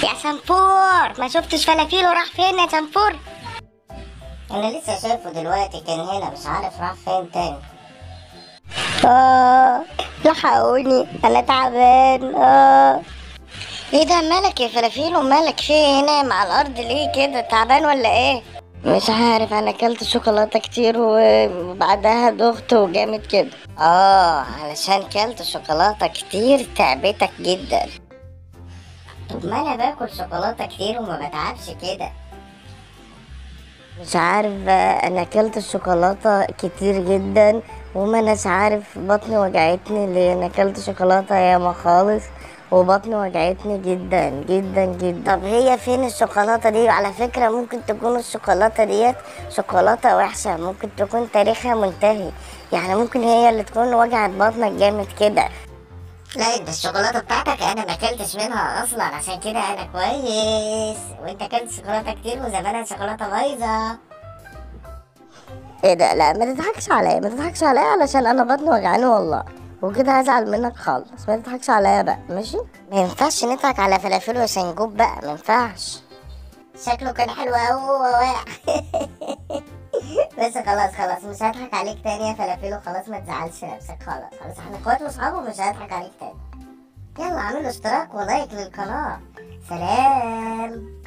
يا شنفور ما شفتش فلافيله راح فين يا شنفور انا لسه شايفه دلوقتي كان هنا مش عارف راح فين تاني اه لحقوني انا تعبان اه ايه ده مالك يا فلافيلو مالك في إيه هنا مع الارض ليه كده تعبان ولا ايه مش عارف انا اكلت شوكولاته كتير وبعدها دغت وجامد كده اه علشان كلت شوكولاته كتير تعبتك جدا طب ما انا باكل شوكولاته كتير وما بتعبش كده مش عارف بقى انا اكلت الشوكولاته كتير جدا وما اناش عارف بطني وجعتني لان اكلت شوكولاته ياما خالص وبطني وجعتني جدا جدا جدا طب هي فين الشوكولاته دي على فكره ممكن تكون الشوكولاته ديت شوكولاته وحشه ممكن تكون تاريخها منتهي يعني ممكن هي اللي تكون وجعت بطنك جامد كده لا انت الشوكولاته بتاعتك انا ما اكلتش منها اصلا عشان كده انا كويس وانت اكلت شوكولاته كتير وزمانها شوكولاته بايظه ايه ده لا ما تضحكش عليا ما تضحكش عليا علشان انا بطني وجعاني والله وكده هزعل منك خالص ما تضحكش عليا بقى ماشي ما ينفعش نضحك على فلافل وسنجوب بقى ما ينفعش شكله كان حلو قوي وهو واقع بس خلاص خلاص مش هضحك عليك تاني يا فلافل وخلاص ما تزعلش نفسك خلاص خلاص احنا اخوات واصحاب ومش هضحك عليك تاني يلا اعملوا اشتراك ولايك للقناه سلام